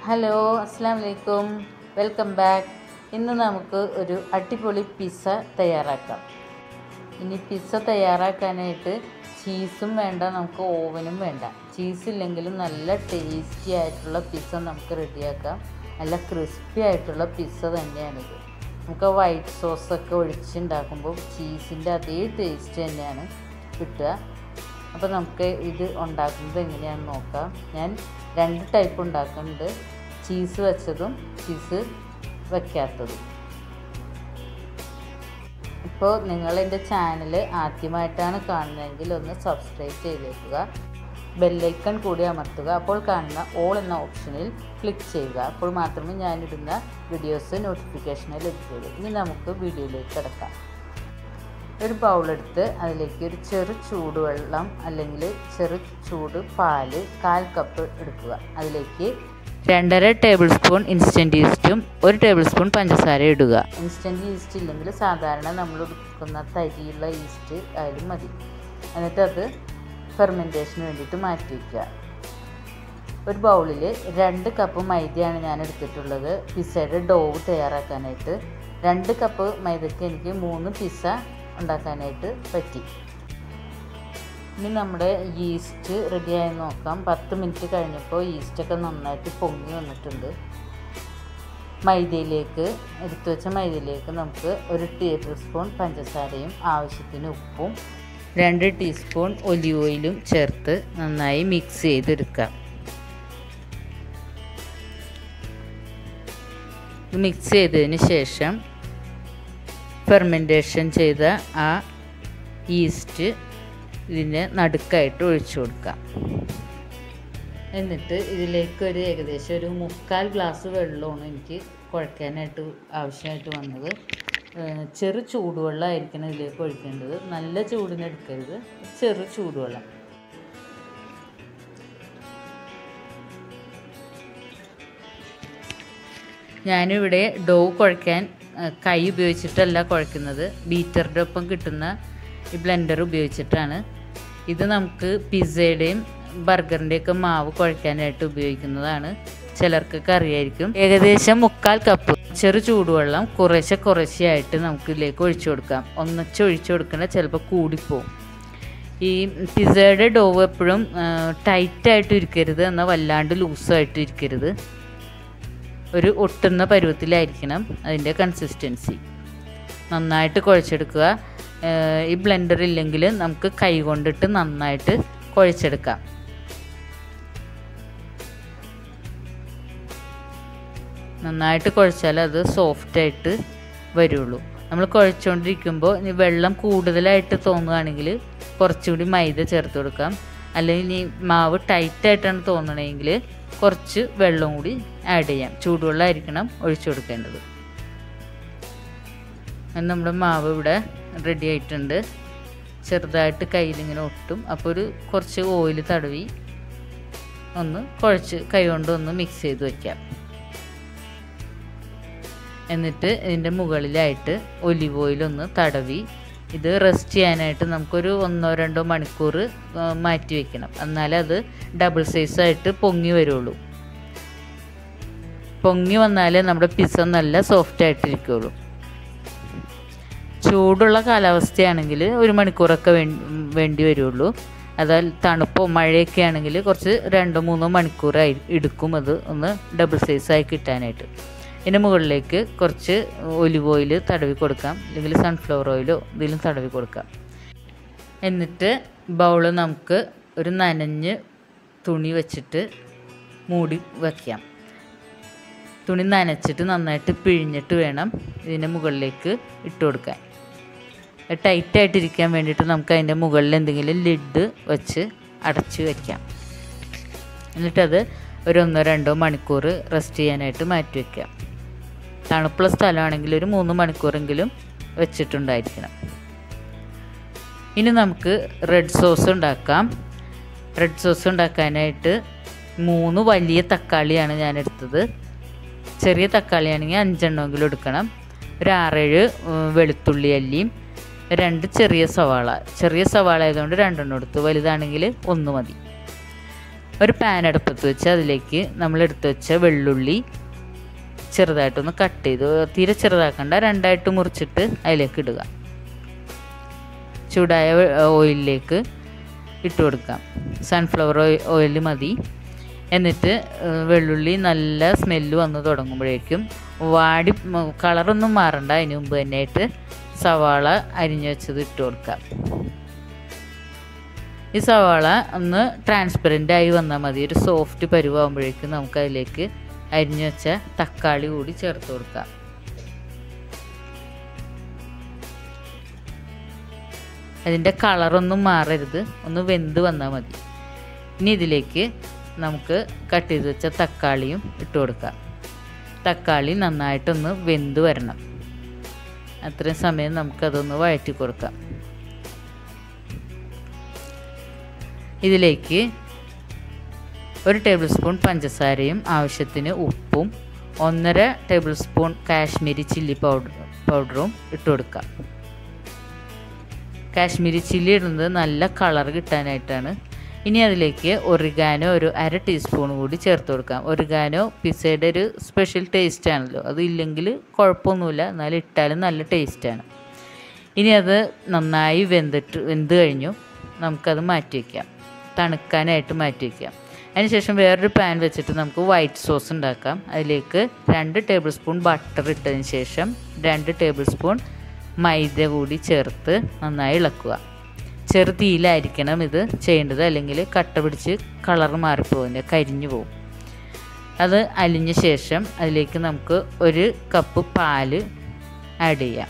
hello അസ്സാം വലൈക്കും welcome back ഇന്ന് നമുക്ക് ഒരു അടിപൊളി പിസ്സ തയ്യാറാക്കാം ഇനി പിസ്സ തയ്യാറാക്കാനായിട്ട് ചീസും വേണ്ട നമുക്ക് ഓവനും വേണ്ട ചീസ് ഇല്ലെങ്കിലും നല്ല ടേസ്റ്റി ആയിട്ടുള്ള പിസ്സ നമുക്ക് റെഡിയാക്കാം നല്ല ക്രിസ്പി ആയിട്ടുള്ള പിസ്സ തന്നെയാണിത് നമുക്ക് വൈറ്റ് സോസൊക്കെ ഒഴിച്ചുണ്ടാക്കുമ്പോൾ ചീസിൻ്റെ അതേ ടേസ്റ്റ് തന്നെയാണ് കിട്ടുക അപ്പോൾ നമുക്ക് ഇത് ഉണ്ടാക്കുന്നത് എങ്ങനെയാണെന്ന് നോക്കാം ഞാൻ രണ്ട് ടൈപ്പ് ഉണ്ടാക്കുന്നുണ്ട് ചീസ് വെച്ചതും ചീസ് വയ്ക്കാത്തതും ഇപ്പോൾ നിങ്ങൾ എൻ്റെ ചാനൽ ആദ്യമായിട്ടാണ് കാണുന്നതെങ്കിൽ ഒന്ന് സബ്സ്ക്രൈബ് ചെയ്തേക്കുക ബെല്ലൈക്കൺ കൂടി അമർത്തുക അപ്പോൾ കാണുന്ന ഓൾ എന്ന ഓപ്ഷനിൽ ക്ലിക്ക് ചെയ്യുക അപ്പോൾ മാത്രമേ ഞാനിടുന്ന വീഡിയോസ് നോട്ടിഫിക്കേഷനിൽ ലഭിക്കുകയുള്ളൂ ഇനി നമുക്ക് വീഡിയോയിലേക്ക് കിടക്കാം ഒരു ബൗളെടുത്ത് അതിലേക്ക് ഒരു ചെറു ചൂടുവെള്ളം അല്ലെങ്കിൽ ചെറു ചൂട് പാല് കാൽ കപ്പ് എടുക്കുക അതിലേക്ക് രണ്ടര ടേബിൾ സ്പൂൺ ഇൻസ്റ്റൻറ്റ് ഈസ്റ്റും ഒരു ടേബിൾ സ്പൂൺ പഞ്ചസാര ഇടുക ഇൻസ്റ്റൻറ്റ് ഈസ്റ്റ് ഇല്ലെങ്കിൽ സാധാരണ നമ്മൾ എടുക്കുന്ന തരിയുള്ള ഈസ്റ്റ് ആയാലും മതി എന്നിട്ട് അത് ഫെർമെൻറ്റേഷന് വേണ്ടിയിട്ട് മാറ്റി വയ്ക്കുക ഒരു ബൗളിൽ രണ്ട് കപ്പ് മൈദയാണ് ഞാൻ എടുത്തിട്ടുള്ളത് പിസ്സയുടെ ഡോവ് തയ്യാറാക്കാനായിട്ട് രണ്ട് കപ്പ് മൈദയ്ക്ക് എനിക്ക് മൂന്ന് പിസ്സ ഉണ്ടാക്കാനായിട്ട് പറ്റി ഇനി നമ്മുടെ ഈസ്റ്റ് റെഡിയായി നോക്കാം പത്ത് മിനിറ്റ് കഴിഞ്ഞപ്പോൾ ഈസ്റ്റൊക്കെ നന്നായിട്ട് പൊങ്ങി വന്നിട്ടുണ്ട് മൈദയിലേക്ക് എടുത്തു വെച്ച മൈദയിലേക്ക് നമുക്ക് ഒരു ടേബിൾ സ്പൂൺ പഞ്ചസാരയും ആവശ്യത്തിന് ഉപ്പും രണ്ട് ടീസ്പൂൺ ഒലിവ് ഓയിലും ചേർത്ത് നന്നായി മിക്സ് ചെയ്തെടുക്കാം മിക്സ് ചെയ്തതിന് ശേഷം ഫെർമെൻറ്റേഷൻ ചെയ്ത ആ ഈസ്റ്റ് ഇതിൻ്റെ നടുക്കായിട്ട് ഒഴിച്ചു കൊടുക്കാം എന്നിട്ട് ഇതിലേക്ക് ഒരു ഏകദേശം ഒരു മുക്കാൽ ഗ്ലാസ് വെള്ളമാണ് എനിക്ക് കുഴക്കാനായിട്ട് ആവശ്യമായിട്ട് വന്നത് ചെറു ചൂടുവെള്ളമായിരിക്കണം ഇതിലേക്ക് ഒഴിക്കേണ്ടത് നല്ല ചൂടിന് എടുക്കരുത് ചെറു ചൂടുവെള്ളം ഞാനിവിടെ ഡോ കുഴക്കാൻ കൈ ഉപയോഗിച്ചിട്ടല്ല കുഴക്കുന്നത് ബീറ്ററിൻ്റെ ഒപ്പം കിട്ടുന്ന ഈ ബ്ലെൻഡർ ഉപയോഗിച്ചിട്ടാണ് ഇത് നമുക്ക് പിസ്സയുടെയും ബർഗറിൻ്റെയൊക്കെ മാവ് കുഴക്കാനായിട്ട് ഉപയോഗിക്കുന്നതാണ് ചിലർക്കൊക്കെ അറിയായിരിക്കും ഏകദേശം മുക്കാൽ കപ്പ് ചെറു ചൂടുവെള്ളം കുറേശ്ശെ കുറേശ്ശെയായിട്ട് നമുക്ക് ഇതിലേക്ക് ഒഴിച്ചു കൊടുക്കാം ഒന്നിച്ച് ഒഴിച്ചു കൊടുക്കണ ചിലപ്പോൾ കൂടിപ്പോവും ഈ പിസ്സയുടെ ഡോവ് എപ്പോഴും ടൈറ്റായിട്ട് ഇരിക്കരുത് എന്നാൽ വല്ലാണ്ട് ലൂസായിട്ട് ഇരിക്കരുത് ഒരു ഒട്ടുന്ന പരുവത്തിലായിരിക്കണം അതിൻ്റെ കൺസിസ്റ്റൻസി നന്നായിട്ട് കുഴച്ചെടുക്കുക ഈ ബ്ലെൻഡർ ഇല്ലെങ്കിൽ നമുക്ക് കൈ കൊണ്ടിട്ട് നന്നായിട്ട് കുഴച്ചെടുക്കാം നന്നായിട്ട് കുഴച്ചാൽ അത് സോഫ്റ്റായിട്ട് വരുള്ളൂ നമ്മൾ കുഴച്ചുകൊണ്ടിരിക്കുമ്പോൾ ഇനി വെള്ളം കൂടുതലായിട്ട് തോന്നുകയാണെങ്കിൽ കുറച്ചുകൂടി മൈദ ചേർത്ത് കൊടുക്കാം അല്ലെങ്കിൽ ഇനി മാവ് ടൈറ്റായിട്ടാണ് തോന്നണമെങ്കിൽ കുറച്ച് വെള്ളം കൂടി ആഡ് ചെയ്യാം ചൂടുവെള്ളമായിരിക്കണം ഒഴിച്ചു കൊടുക്കേണ്ടത് നമ്മുടെ മാവ് ഇവിടെ റെഡി ആയിട്ടുണ്ട് ചെറുതായിട്ട് കയ്യിലിങ്ങനെ ഒട്ടും അപ്പോൾ ഒരു കുറച്ച് ഓയിൽ തടവി ഒന്ന് കുഴച്ച് കൈ കൊണ്ട് ഒന്ന് മിക്സ് ചെയ്ത് വയ്ക്കാം എന്നിട്ട് ഇതിൻ്റെ മുകളിലായിട്ട് ഒലിവ് ഓയിലൊന്ന് തടവി ഇത് റെസ്റ്റ് ചെയ്യാനായിട്ട് നമുക്കൊരു ഒന്നോ രണ്ടോ മണിക്കൂർ മാറ്റി വെക്കണം എന്നാലേ അത് ഡബിൾ സൈസായിട്ട് പൊങ്ങി വരുള്ളൂ പൊങ്ങി വന്നാലേ നമ്മുടെ പിസ്സ നല്ല സോഫ്റ്റ് ആയിട്ടിരിക്കുള്ളൂ ചൂടുള്ള കാലാവസ്ഥയാണെങ്കിൽ ഒരു മണിക്കൂറൊക്കെ വേണ്ടി വരുള്ളൂ അതാൽ തണുപ്പോ മഴയൊക്കെ ആണെങ്കിൽ കുറച്ച് രണ്ടോ മൂന്നോ മണിക്കൂറായി എടുക്കും അത് ഒന്ന് ഡബിൾ സൈസായി കിട്ടാനായിട്ട് ഇതിൻ്റെ മുകളിലേക്ക് കുറച്ച് ഒലിവ് ഓയിൽ തടവി കൊടുക്കാം അല്ലെങ്കിൽ സൺഫ്ലവർ ഓയിലോ എന്തെങ്കിലും തടവി കൊടുക്കാം എന്നിട്ട് ബൗള് നമുക്ക് ഒരു നനഞ്ഞ് തുണി വെച്ചിട്ട് മൂടി വയ്ക്കാം തുണി നനച്ചിട്ട് നന്നായിട്ട് പിഴിഞ്ഞിട്ട് വേണം ഇതിൻ്റെ മുകളിലേക്ക് ഇട്ട് കൊടുക്കാൻ ടൈറ്റായിട്ടിരിക്കാൻ വേണ്ടിയിട്ട് നമുക്ക് അതിൻ്റെ മുകളിൽ എന്തെങ്കിലും ലിഡ് വെച്ച് അടച്ച് വയ്ക്കാം എന്നിട്ടത് ഒരു ഒന്നോ രണ്ടോ മണിക്കൂർ റെസ്റ്റ് ചെയ്യാനായിട്ട് മാറ്റി വയ്ക്കാം തണുപ്പുള്ള സ്ഥലമാണെങ്കിൽ ഒരു മൂന്ന് മണിക്കൂറെങ്കിലും വെച്ചിട്ടുണ്ടായിരിക്കണം ഇനി നമുക്ക് റെഡ് സോസ് ഉണ്ടാക്കാം റെഡ് സോസ് ഉണ്ടാക്കാനായിട്ട് മൂന്ന് വലിയ തക്കാളിയാണ് ഞാൻ എടുത്തത് ചെറിയ തക്കാളിയാണെങ്കിൽ അഞ്ചെണ്ണമെങ്കിലും എടുക്കണം ഒരു ആറേഴ് വെളുത്തുള്ളി അല്ലിയും രണ്ട് ചെറിയ സവാള ചെറിയ സവാള ആയതുകൊണ്ട് രണ്ടെണ്ണം എടുത്തു വലുതാണെങ്കിൽ ഒന്ന് മതി ഒരു പാൻ അടുപ്പത്ത് വെച്ച് അതിലേക്ക് നമ്മൾ എടുത്ത് വെച്ച വെള്ളുള്ളി ചെറുതായിട്ടൊന്ന് കട്ട് ചെയ്ത് തീരെ ചെറുതാക്കണ്ട രണ്ടായിട്ട് മുറിച്ചിട്ട് അതിലേക്ക് ഇടുക ചൂടായ ഓയിലിലേക്ക് ഇട്ട് കൊടുക്കാം സൺഫ്ലവർ ഓയിൽ മതി എന്നിട്ട് വെള്ളുള്ളി നല്ല സ്മെല്ല് വന്ന് തുടങ്ങുമ്പോഴേക്കും വാടി കളറൊന്നും മാറണ്ട അതിന് മുമ്പ് തന്നെയായിട്ട് സവാള അരിഞ്ഞു വെച്ചത് ഇട്ട് കൊടുക്കാം ഈ സവാള ഒന്ന് ട്രാൻസ്പെറൻ്റ് ആയി വന്നാൽ മതി ഒരു സോഫ്റ്റ് പരുവാകുമ്പോഴേക്കും നമുക്ക് അതിലേക്ക് അരിഞ്ഞു വെച്ച തക്കാളി കൂടി ചേർത്ത് കൊടുക്കാം അതിൻ്റെ കളറൊന്നും മാറരുത് ഒന്ന് വെന്ത് വന്നാൽ മതി ഇനി ഇതിലേക്ക് നമുക്ക് കട്ട് ചെയ്ത് വെച്ച തക്കാളിയും ഇട്ട് കൊടുക്കാം തക്കാളി നന്നായിട്ടൊന്ന് വെന്ത് വരണം അത്രയും സമയം നമുക്കതൊന്ന് വഴറ്റി കൊടുക്കാം ഇതിലേക്ക് ഒരു ടേബിൾ സ്പൂൺ പഞ്ചസാരയും ആവശ്യത്തിന് ഉപ്പും ഒന്നര tablespoon Kashmiri chilli powder പൗഡറും ഇട്ട് കൊടുക്കാം കാശ്മീരി ചില്ലി ഇടുന്നത് നല്ല കളർ കിട്ടാനായിട്ടാണ് ഇനി അതിലേക്ക് ഒറിഗാനോ ഒരു അര ടീസ്പൂൺ കൂടി ചേർത്ത് കൊടുക്കാം ഒറിഗാനോ പിസയുടെ ഒരു സ്പെഷ്യൽ ടേസ്റ്റ് ആണല്ലോ അത് ഇല്ലെങ്കിൽ കുഴപ്പമൊന്നുമില്ല എന്നാലും ഇട്ടാലും നല്ല ടേസ്റ്റാണ് ഇനി അത് നന്നായി വെന്തിട്ട് വെന്ത് കഴിഞ്ഞു നമുക്കത് മാറ്റി വയ്ക്കാം തണുക്കാനായിട്ട് മാറ്റി വയ്ക്കാം അതിനുശേഷം വേറൊരു പാൻ വെച്ചിട്ട് നമുക്ക് വൈറ്റ് സോസ് ഉണ്ടാക്കാം അതിലേക്ക് രണ്ട് ടേബിൾ സ്പൂൺ ബട്ടർ ഇട്ടതിന് ശേഷം രണ്ട് ടേബിൾ സ്പൂൺ മൈദ കൂടി ചേർത്ത് നന്നായി ഇളക്കുക ചെറു തീയിലായിരിക്കണം ഇത് ചെയ്യേണ്ടത് അല്ലെങ്കിൽ കട്ട പിടിച്ച് കളർ മാറിപ്പോകും കരിഞ്ഞു പോകും അത് അലിഞ്ഞ ശേഷം അതിലേക്ക് നമുക്ക് ഒരു കപ്പ് പാല് ആഡ് ചെയ്യാം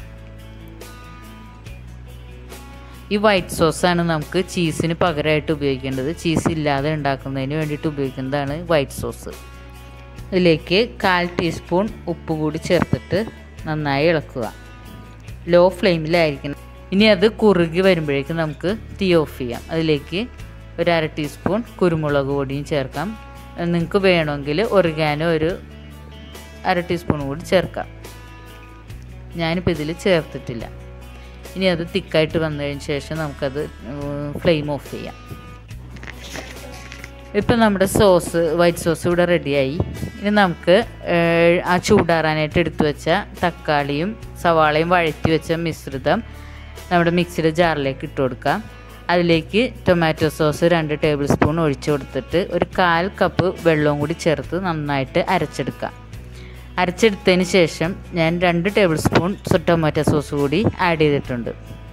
ഈ വൈറ്റ് സോസാണ് നമുക്ക് ചീസിന് പകരമായിട്ട് ഉപയോഗിക്കേണ്ടത് ചീസ് ഇല്ലാതെ ഉണ്ടാക്കുന്നതിന് വേണ്ടിയിട്ട് ഉപയോഗിക്കുന്നതാണ് വൈറ്റ് സോസ് ഇതിലേക്ക് കാൽ ടീസ്പൂൺ ഉപ്പ് കൂടി ചേർത്തിട്ട് നന്നായി ഇളക്കുക ലോ ഫ്ലെയിമിലായിരിക്കണം ഇനി അത് കുറുകി വരുമ്പോഴേക്കും നമുക്ക് തീ ഓഫ് ചെയ്യാം അതിലേക്ക് ഒരു അര ടീസ്പൂൺ കുരുമുളക് പൊടിയും ചേർക്കാം നിങ്ങൾക്ക് വേണമെങ്കിൽ ഒറിഗാനോ ഒരു അര ടീസ്പൂൺ കൂടി ചേർക്കാം ഞാനിപ്പോൾ ഇതിൽ ചേർത്തിട്ടില്ല ഇനി അത് തിക്കായിട്ട് വന്നതിന് ശേഷം നമുക്കത് ഫ്ലെയിം ഓഫ് ചെയ്യാം ഇപ്പം നമ്മുടെ സോസ് വൈറ്റ് സോസ് ഇവിടെ റെഡിയായി ഇനി നമുക്ക് ആ ചൂടാറാനായിട്ട് എടുത്തു വെച്ച തക്കാളിയും സവാളയും വഴറ്റി വെച്ച മിശ്രിതം നമ്മുടെ മിക്സിയുടെ ജാറിലേക്ക് ഇട്ട് കൊടുക്കാം അതിലേക്ക് ടൊമാറ്റോ സോസ് രണ്ട് ടേബിൾ സ്പൂൺ ഒഴിച്ചു കൊടുത്തിട്ട് ഒരു കാൽ കപ്പ് വെള്ളവും കൂടി ചേർത്ത് നന്നായിട്ട് അരച്ചെടുക്കാം അരച്ചെടുത്തതിന് ശേഷം ഞാൻ രണ്ട് ടേബിൾ സ്പൂൺ ടൊമാറ്റോ സോസ് കൂടി ആഡ് ചെയ്തിട്ടുണ്ട്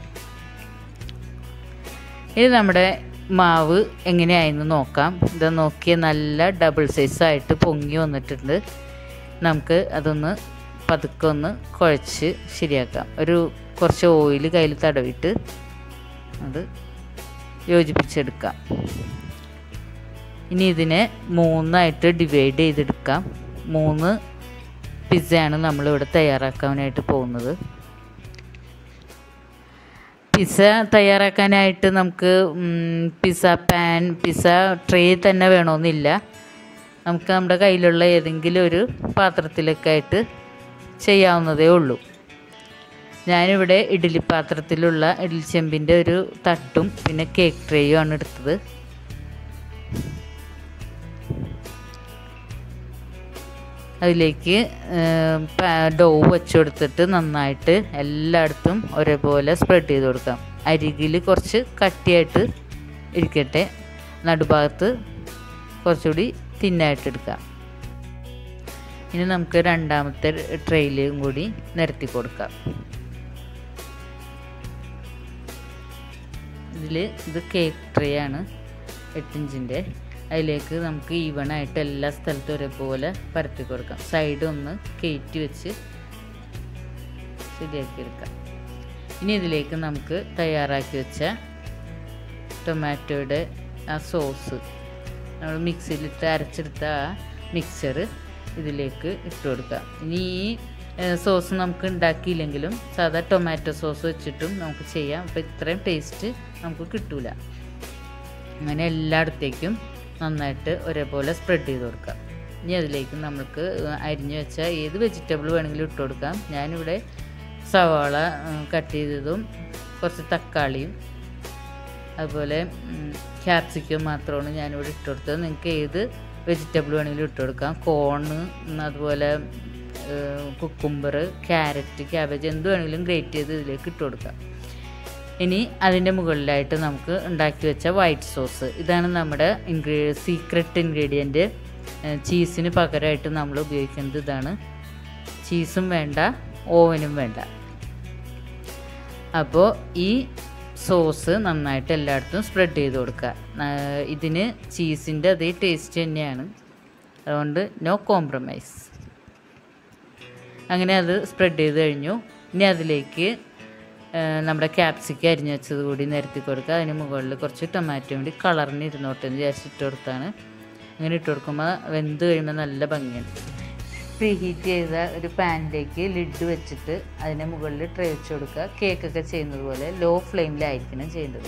ഇത് നമ്മുടെ മാവ് എങ്ങനെയായെന്ന് നോക്കാം ഇത് നോക്കിയ നല്ല ഡബിൾ സൈസായിട്ട് പൊങ്ങി വന്നിട്ടുണ്ട് നമുക്ക് അതൊന്ന് പതുക്കെ ഒന്ന് കുഴച്ച് ശരിയാക്കാം ഒരു കുറച്ച് ഓയിൽ കയ്യിൽ തടവിട്ട് അത് യോജിപ്പിച്ചെടുക്കാം ഇനി ഇതിനെ മൂന്നായിട്ട് ഡിവൈഡ് ചെയ്തെടുക്കാം മൂന്ന് പിസ്സയാണ് നമ്മളിവിടെ തയ്യാറാക്കാനായിട്ട് പോകുന്നത് പിസ്സ തയ്യാറാക്കാനായിട്ട് നമുക്ക് പിസ്സ പാൻ പിസ്സ ട്രേ തന്നെ വേണമെന്നില്ല നമുക്ക് നമ്മുടെ കയ്യിലുള്ള ഏതെങ്കിലും ഒരു പാത്രത്തിലൊക്കെ ആയിട്ട് ചെയ്യാവുന്നതേ ഉള്ളൂ ഞാനിവിടെ ഇഡ്ഡലി പാത്രത്തിലുള്ള ഇഡ്ഡലി ചെമ്പിൻ്റെ ഒരു തട്ടും പിന്നെ കേക്ക് ട്രേയും ആണ് എടുത്തത് അതിലേക്ക് ഡോ വെച്ച് കൊടുത്തിട്ട് നന്നായിട്ട് എല്ലായിടത്തും ഒരേപോലെ സ്പ്രെഡ് ചെയ്ത് കൊടുക്കാം അരികിൽ കുറച്ച് കട്ടിയായിട്ട് ഇരിക്കട്ടെ നടുഭാഗത്ത് കുറച്ചുകൂടി തിന്നായിട്ട് എടുക്കാം ഇനി നമുക്ക് രണ്ടാമത്തെ ട്രെയിലും കൂടി നിരത്തി കൊടുക്കാം ഇതിൽ ഇത് കേക്ക് ട്രേ ആണ് എട്ടിഞ്ചിൻ്റെ അതിലേക്ക് നമുക്ക് ഈവണായിട്ട് എല്ലാ സ്ഥലത്തും ഒരേപോലെ പരത്തി കൊടുക്കാം സൈഡ് ഒന്ന് കയറ്റി വെച്ച് ശരിയാക്കി എടുക്കാം ഇനി ഇതിലേക്ക് നമുക്ക് തയ്യാറാക്കി വെച്ച ടൊമാറ്റോയുടെ ആ സോസ് നമ്മൾ മിക്സിയിലിട്ട് അരച്ചെടുത്ത ആ മിക്സർ ഇതിലേക്ക് ഇട്ട് കൊടുക്കാം ഇനി ഈ സോസ് നമുക്ക് ഉണ്ടാക്കിയില്ലെങ്കിലും സാധാ ടൊമാറ്റോ സോസ് വെച്ചിട്ടും നമുക്ക് ചെയ്യാം അപ്പോൾ ഇത്രയും ടേസ്റ്റ് നമുക്ക് കിട്ടൂല അങ്ങനെ എല്ലായിടത്തേക്കും നന്നായിട്ട് ഒരേപോലെ സ്പ്രെഡ് ചെയ്ത് കൊടുക്കാം ഇനി അതിലേക്ക് നമുക്ക് അരിഞ്ഞു വെച്ച ഏത് വെജിറ്റബിൾ വേണമെങ്കിലും ഇട്ട് കൊടുക്കാം ഞാനിവിടെ സവാള കട്ട് ചെയ്തതും കുറച്ച് തക്കാളിയും അതുപോലെ ക്യാപ്സിക്കം മാത്രമാണ് ഞാനിവിടെ ഇട്ട് കൊടുത്തത് നിങ്ങൾക്ക് ഏത് വെജിറ്റബിൾ വേണമെങ്കിലും ഇട്ട് കൊടുക്കാം കോണ് അതുപോലെ കുക്കുംബർ ക്യാരറ്റ് ക്യാബേജ് എന്ത് വേണമെങ്കിലും ഗ്രേറ്റ് ചെയ്ത് ഇതിലേക്ക് ഇട്ട് കൊടുക്കാം ഇനി അതിൻ്റെ മുകളിലായിട്ട് നമുക്ക് ഉണ്ടാക്കി വെച്ച വൈറ്റ് സോസ് ഇതാണ് നമ്മുടെ ഇൻഗ്രീ സീക്രട്ട് ഇൻഗ്രീഡിയൻറ്റ് ചീസിന് പകരമായിട്ട് നമ്മൾ ഉപയോഗിക്കുന്നത് ഇതാണ് ചീസും വേണ്ട ഓവനും വേണ്ട അപ്പോൾ ഈ സോസ് നന്നായിട്ട് എല്ലായിടത്തും സ്പ്രെഡ് ചെയ്ത് കൊടുക്കുക ഇതിന് ചീസിൻ്റെ അതേ ടേസ്റ്റ് തന്നെയാണ് അതുകൊണ്ട് നോ കോംപ്രമൈസ് അങ്ങനെ അത് സ്പ്രെഡ് ചെയ്ത് കഴിഞ്ഞു ഇനി അതിലേക്ക് നമ്മുടെ ക്യാപ്സിക്കം അരിഞ്ഞ് വെച്ചത് കൂടി നിരത്തി കൊടുക്കുക അതിന് മുകളിൽ കുറച്ച് ടൊമാറ്റോ കൂടി കളറിന് ഇരുന്നോട്ടെ എന്ന് വിചാരിച്ചിട്ട് കൊടുത്താണ് അങ്ങനെ ഇട്ട് കൊടുക്കുമ്പോൾ വെന്ത് കഴിയുമ്പോൾ നല്ല ഭംഗിയാണ് പ്രീ ഹീറ്റ് ചെയ്ത ഒരു പാനിലേക്ക് ലിഡ് വെച്ചിട്ട് അതിന് മുകളിൽ ട്രേ വെച്ച് കൊടുക്കുക കേക്കൊക്കെ ചെയ്യുന്നത് പോലെ ലോ ഫ്ലെയിമിലായിരിക്കണം ചെയ്യേണ്ടത്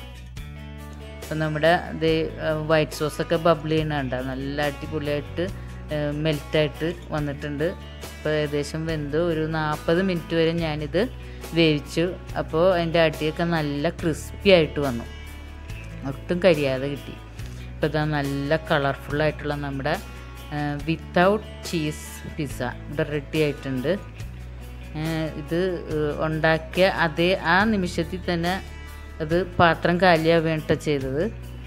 അപ്പം നമ്മുടെ ഇത് വൈറ്റ് സോസൊക്കെ ബബിൾ ചെയ്യുന്നുണ്ട് നല്ല അടിപൊളിയായിട്ട് മെൽറ്റായിട്ട് വന്നിട്ടുണ്ട് ഇപ്പോൾ ഏകദേശം വെന്ത് ഒരു നാൽപ്പത് മിനിറ്റ് വരെ ഞാനിത് വേവിച്ചു അപ്പോൾ അതിൻ്റെ അടിയൊക്കെ നല്ല ക്രിസ്പി ആയിട്ട് വന്നു ഒട്ടും കരിയാതെ കിട്ടി ഇപ്പോൾ ഇതാ നല്ല കളർഫുള്ളായിട്ടുള്ള നമ്മുടെ വിത്തൗട്ട് ചീസ് പിസ്സ ഇവിടെ റെഡി ആയിട്ടുണ്ട് ഇത് ഉണ്ടാക്കിയ അതേ ആ നിമിഷത്തിൽ തന്നെ അത് പാത്രം കാലിയാവേണ്ട ചെയ്തത്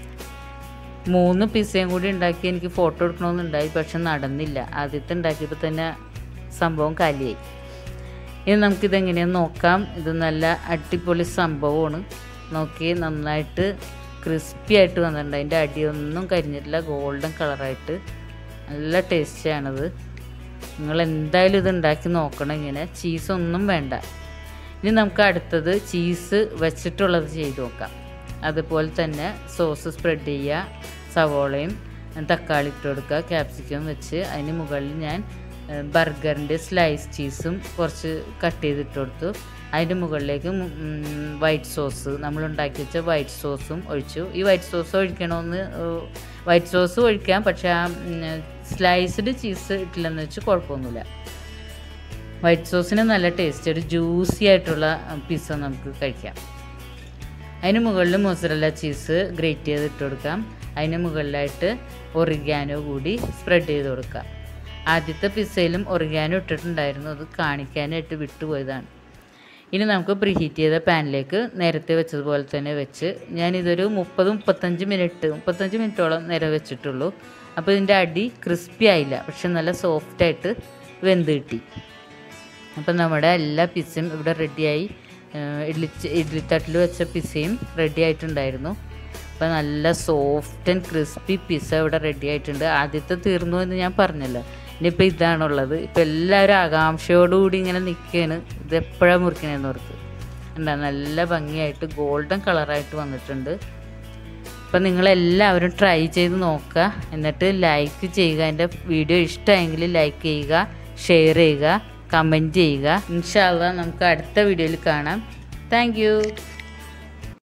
മൂന്ന് പിസ്സയും കൂടി ഉണ്ടാക്കി എനിക്ക് ഫോട്ടോ എടുക്കണമെന്നുണ്ടായി പക്ഷെ നടന്നില്ല ആദ്യത്തെ ഉണ്ടാക്കിയപ്പോൾ തന്നെ സംഭവം കാലിയായി ഇനി നമുക്കിതെങ്ങനെയാന്ന് നോക്കാം ഇത് നല്ല അടിപൊളി സംഭവമാണ് നോക്കി നന്നായിട്ട് ക്രിസ്പി ആയിട്ട് വന്നിട്ടുണ്ട് അതിൻ്റെ അടിയൊന്നും കരിഞ്ഞിട്ടില്ല ഗോൾഡൻ കളറായിട്ട് നല്ല ടേസ്റ്റിയാണത് നിങ്ങൾ എന്തായാലും ഇത് ഉണ്ടാക്കി നോക്കണം ഇങ്ങനെ ചീസൊന്നും വേണ്ട ഇനി നമുക്ക് അടുത്തത് ചീസ് വെച്ചിട്ടുള്ളത് ചെയ്ത് നോക്കാം അതുപോലെ തന്നെ സോസ് സ്പ്രെഡ് ചെയ്യുക സവോളയും തക്കാളി ഇട്ട് കൊടുക്കുക ക്യാപ്സിക്കം വെച്ച് അതിന് മുകളിൽ ഞാൻ ബർഗറിൻ്റെ സ്ലൈസ് ചീസും കുറച്ച് കട്ട് ചെയ്തിട്ട് കൊടുത്തു അതിൻ്റെ മുകളിലേക്ക് വൈറ്റ് സോസ് നമ്മൾ ഉണ്ടാക്കി വെച്ച വൈറ്റ് സോസും ഒഴിച്ചു ഈ വൈറ്റ് സോസ് ഒഴിക്കണമെന്ന് വൈറ്റ് സോസ് ഒഴിക്കാം പക്ഷേ ആ സ്ലൈസ്ഡ് ചീസ് ഇട്ടില്ലെന്ന് വെച്ച് കുഴപ്പമൊന്നുമില്ല വൈറ്റ് സോസിന് നല്ല ടേസ്റ്റ് ഒരു ജ്യൂസി ആയിട്ടുള്ള പിസ്സ നമുക്ക് കഴിക്കാം അതിന് മുകളിൽ മൊസറല്ല ചീസ് ഗ്രേറ്റ് ചെയ്ത് ഇട്ട് കൊടുക്കാം അതിന് മുകളിലായിട്ട് ഒറിഗാനോ കൂടി സ്പ്രെഡ് ചെയ്ത് കൊടുക്കാം ആദ്യത്തെ പിസ്സയിലും ഒറിഗാനോ ഇട്ടിട്ടുണ്ടായിരുന്നു അത് കാണിക്കാനായിട്ട് വിട്ടുപോയതാണ് ഇനി നമുക്ക് പ്രീഹീറ്റ് ചെയ്ത പാനിലേക്ക് നേരത്തെ വെച്ചതുപോലെ തന്നെ വെച്ച് ഞാനിതൊരു മുപ്പത് മുപ്പത്തഞ്ച് മിനിറ്റ് മുപ്പത്തഞ്ച് മിനിറ്റോളം നേരെ വെച്ചിട്ടുള്ളൂ അപ്പോൾ ഇതിൻ്റെ അടി ക്രിസ്പി ആയില്ല പക്ഷെ നല്ല സോഫ്റ്റായിട്ട് വെന്ത് കിട്ടി അപ്പം നമ്മുടെ എല്ലാ പിസ്സയും ഇവിടെ റെഡിയായി ഇഡ്ലി ഇഡ്ലിത്തട്ടിൽ വെച്ച പിസ്സയും റെഡി ആയിട്ടുണ്ടായിരുന്നു അപ്പോൾ നല്ല സോഫ്റ്റ് ആൻഡ് ക്രിസ്പി പിസ്സ ഇവിടെ റെഡി ആയിട്ടുണ്ട് ആദ്യത്തെ തീർന്നു എന്ന് ഞാൻ പറഞ്ഞല്ലോ ഇനിയിപ്പോൾ ഇതാണുള്ളത് ഇപ്പോൾ എല്ലാവരും ആകാംക്ഷയോടുകൂടി ഇങ്ങനെ നിൽക്കുകയാണ് ഇത് എപ്പോഴാണ് മുറിക്കണേന്ന് ഓർത്ത് ഉണ്ടാ നല്ല ഭംഗിയായിട്ട് ഗോൾഡൻ കളറായിട്ട് വന്നിട്ടുണ്ട് അപ്പം നിങ്ങളെല്ലാവരും ട്രൈ ചെയ്ത് നോക്കുക എന്നിട്ട് ലൈക്ക് ചെയ്യുക എൻ്റെ വീഡിയോ ഇഷ്ടമായെങ്കിൽ ലൈക്ക് ചെയ്യുക ഷെയർ ചെയ്യുക കമൻറ്റ് ചെയ്യുക ഇൻഷാല്ല നമുക്ക് അടുത്ത വീഡിയോയിൽ കാണാം താങ്ക്